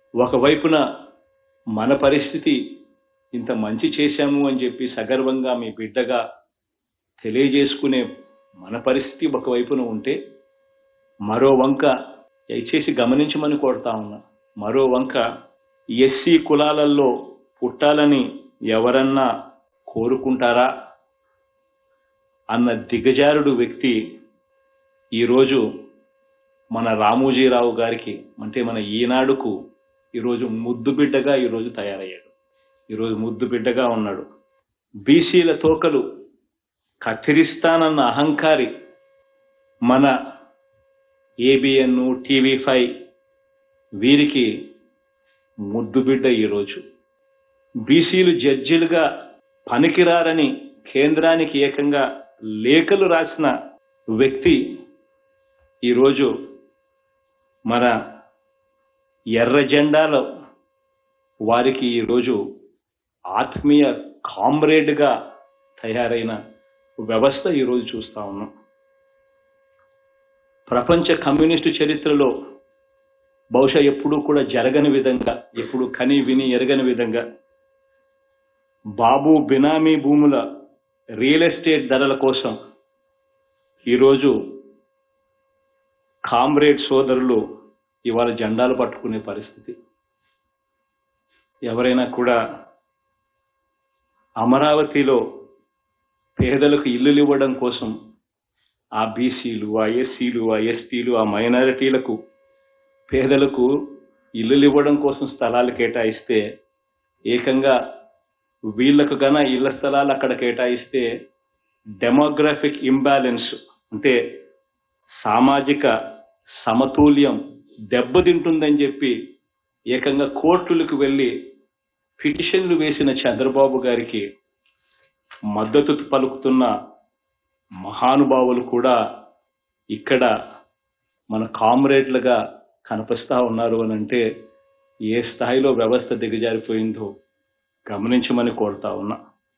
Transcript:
ఒకవైపున మన పరిస్థితి ఇంత మంచి చేశాము అని చెప్పి సగర్వంగా మీ బిడ్డగా తెలియజేసుకునే మన పరిస్థితి ఒకవైపున ఉంటే మరో వంక దయచేసి గమనించమని కోరుతా ఉన్నా మరో వంక ఎస్సీ కులాలలో పుట్టాలని ఎవరన్నా కోరుకుంటారా అన్న దిగజారుడు వ్యక్తి ఈరోజు మన రామోజీరావు గారికి అంటే మన ఈనాడుకు ఈరోజు ముద్దు బిడ్డగా ఈరోజు తయారయ్యాడు ఈరోజు ముద్దు బిడ్డగా ఉన్నాడు బీసీల తోకలు కత్తిరిస్తానన్న అహంకారి మన ఏబిఎన్ టీవీ ఫైవ్ వీరికి ముద్దు బిడ్డ ఈరోజు బీసీలు జడ్జిలుగా పనికిరారని కేంద్రానికి ఏకంగా లేఖలు రాసిన వ్యక్తి ఈరోజు మన ఎర్ర జెండాలో వారికి ఈరోజు ఆత్మీయ కామ్రేడ్గా తయారైన వ్యవస్థ ఈరోజు చూస్తా ఉన్నాం ప్రపంచ కమ్యూనిస్టు చరిత్రలో బహుశా ఎప్పుడూ కూడా జరగని విధంగా ఎప్పుడు కని విని ఎరగని విధంగా బాబు బినామీ భూముల రియల్ ఎస్టేట్ ధరల కోసం ఈరోజు కామ్రేడ్ సోదరులు ఇవాళ జెండాలు పట్టుకునే పరిస్థితి ఎవరైనా కూడా అమరావతిలో పేదలకు ఇల్లులు ఇవ్వడం కోసం ఆ బీసీలు ఆ ఎస్సీలు ఆ ఎస్టీలు ఆ మైనారిటీలకు పేదలకు ఇల్లులు ఇవ్వడం కోసం స్థలాలు కేటాయిస్తే ఏకంగా వీళ్లకు గన ఇళ్ల స్థలాలు అక్కడ కేటాయిస్తే డెమోగ్రాఫిక్ ఇంబ్యాలెన్స్ అంటే సామాజిక సమతుల్యం దెబ్బతింటుందని చెప్పి ఏకంగా కోర్టులకు వెళ్ళి పిటిషన్లు వేసిన చంద్రబాబు గారికి మద్దతు పలుకుతున్న మహానుభావులు కూడా ఇక్కడ మన కామ్రేడ్లుగా కనిపిస్తా ఉన్నారు అని అంటే ఏ స్థాయిలో వ్యవస్థ దిగజారిపోయిందో గమనించమని కోరుతా ఉన్నా